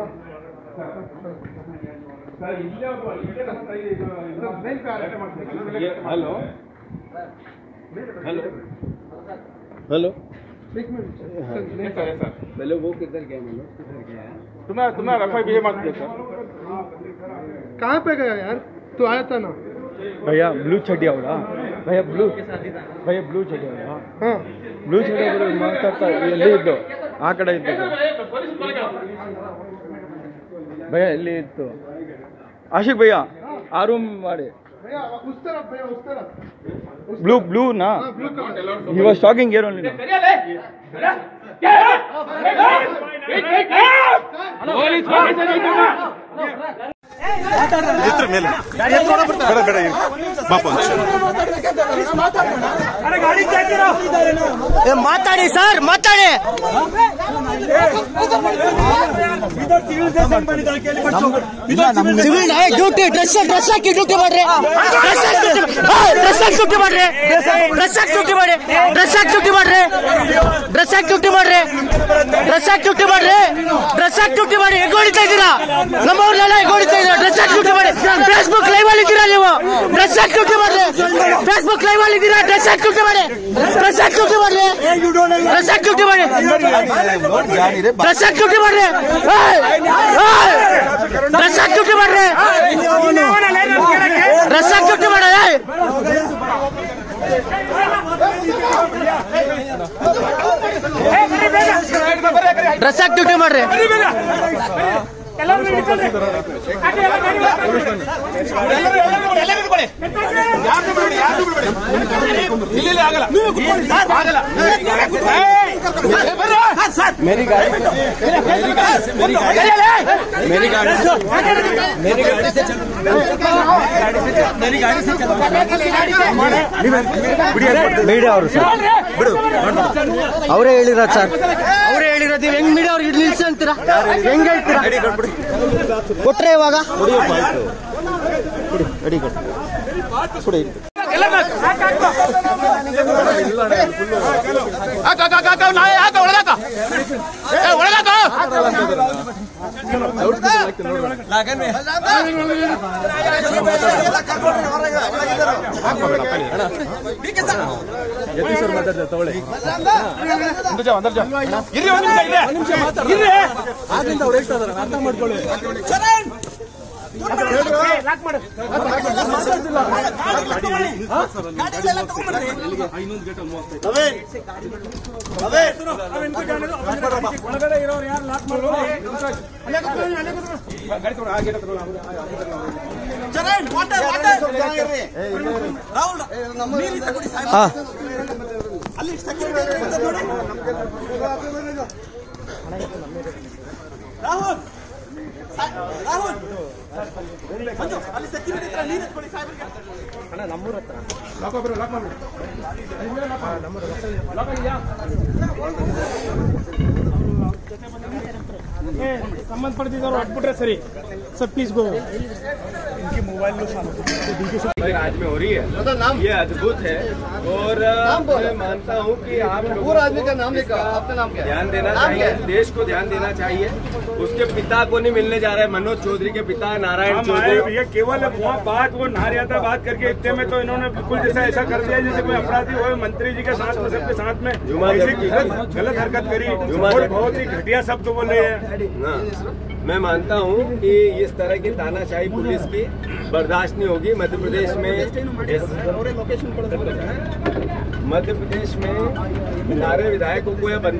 Hello hello hello पहले वो किधर गया मतलब किधर गया है तुम्हें तुम्हें रफा भी मत दे सर कहाँ पे गया यार तू आया था ना भैया ब्लू ಚಡ್ಡಿ ಅವರಾ ಭಯ್ಯ ಬ್ಲೂ ಭಯ್ಯ ಬ್ಲೂ ಚಡ್ಡಿ ಅವರಾ हाँ ಬ್ಲೂ ಚಡ್ಡಿ ಅವರು ಮಾತಾಡ್ತಾ ಎಲ್ಲಿ ಇದ್ದು ಆ ಕಡೆ ಇದ್ದು ಭಯ್ಯ ಎಲ್ಲಿ ಇತ್ತು ಆಶಿಕ್ ಭಯ್ಯ ಆ ರೂಮ್ ಮಾಡಿ भैया उस तरफ भैया उस तरफ ಬ್ಲೂ ಬ್ಲೂ ನಾ हाँ blue colour he was talking here only now. ಮಾತಾಡಿ ಸರ್ ಮಾತಾಡಿ ಸಿವಿಲ್ ಡ್ಯೂಟಿ ಡ್ರೆಸ್ ಡ್ರೆಸ್ ಹಾಕಿ ಡ್ಯೂಟಿ ಮಾಡ್ರಿ ಡ್ರೆಸ್ ಹಾಕಿ ಡ್ಯೂಟಿ ಮಾಡ್ರಿ ಡ್ರೆಸ್ ಹಾಕಿ ಡ್ಯೂಟಿ ಮಾಡಿ ಡ್ರೆಸ್ ಹಾಕಿ ಡ್ಯೂಟಿ ಮಾಡ್ರಿ ಡ್ರೆಸ್ ಹಾಕಿ ಡ್ಯೂಟಿ ಮಾಡ್ರಿ ಡ್ರೆಸ್ ಹಾಕಿ ಡ್ಯೂಟಿ ಮಾಡ್ರಿ ಡ್ರೆಸ್ ಹಾಕಿ ಡ್ಯೂಟಿ ಮಾಡಿ ಹೆಗ್ ಹೊಡಿತಾ ಇದ್ದೀರಾ ನಮ್ಮವ್ರನ್ನೆಲ್ಲ ಹೆಗ್ ಹೊಡಿತಾ ಇದ್ದೀರಾ ಡ್ರೆಸ್ ಹಾಕಿ ಡ್ಯೂಟಿ ಮಾಡಿ ಫೇಸ್ಬುಕ್ ಲೈವ್ ಅಲ್ಲಿ ಇದ್ದೀರಾ ನೀವು ಡ್ರೆಸ್ ಹಾಕಿ ಡ್ಯೂಟಿ ಮಾಡ್ರಿ ಫೇಸ್ಬುಕ್ ಲೈವ್ ಅಲ್ಲಿ ಇದ್ದೀರಾ ಡ್ರೆಸ್ ಹಾಕಿ ಡ್ಯೂಟಿ ಮಾಡಿ ಡ್ರೆಸ್ ಹಾಕಿ ಡ್ಯೂಟಿ ಮಾಡ್ರಿ ಡ್ರೆಸ್ ಹಾಕಿ ಡ್ಯೂಟಿ ಮಾಡಿ ಡ್ರೆಸ್ ಹಾಕಿ ಡ್ಯೂಟಿ ಮಾಡ್ರಿ ಡ್ರೆಸ್ ಹಾಕಿ ಡ್ಯೂಟಿ ಮಾಡ್ರಿ ಡ್ರೆಸ್ ಹಾಕಿ ಡ್ಯೂಟಿ ಮಾಡ ಡ್ರೆಸ್ ಹಾಕಿ ಡ್ಯೂಟಿ ಮಾಡ್ರಿ मेरी गाड़ी मेरी गाड़ी मेरी गाड़ी मेरी गाड़ी से मेरी गाड़ी से चल गाड़ी से चल मेरी गाड़ी से चल ಮೀಡಿಯಾ ಅವರು ಸರ್ ಬಿಡು ಅವರೇ ಹೇಳಿರೋದು ಸರ್ ಅವರೇ ಹೇಳಿರೋದು ಹೆಂಗ್ ಮೀಡಿಯಾ ಅವ್ರಿಗೆ ನಿಲ್ಸಿ ಅಂತೀರಾ ಹೆಂಗ್ ಹೇಳ್ತೀರಾ ಕೊಟ್ರೆ ಇವಾಗ ಹಾ ಸಂಬಂಧಪಟ್ಟಿದ್ದವ್ರು ಹೊಟ್ಬಿಟ್ರೆ ಸರಿ ಸರ್ ಪ್ಲೀಸ್ ಗೋ आज में हो रही है ये अद्भुत है और मैं मानता हूँ कि आप लोगों आदमी का नाम लिखा आपका नाम क्या ध्यान देना चाहिए देश को ध्यान देना चाहिए उसके पिता को नहीं मिलने जा रहे हैं मनोज चौधरी के पिता नारायण हम आए चौधरी भैया केवल वो बात वो नारियाता बात करके इतने में तो इन्होंने बिल्कुल जैसा ऐसा कर दिया जैसे कोई अपराधी हो मंत्री जी के साथ में सबके साथ में जुमा ऐसी जब्ती गलत गलत हरकत करी जुमा और जब्ती। बहुत ही घटिया शब्द बोले हैं हाँ, मैं मानता हूँ कि इस तरह की तानाशाही पुलिस की बर्दाश्त नहीं होगी मध्य प्रदेश में मध्य प्रदेश में नारे विधायकों को या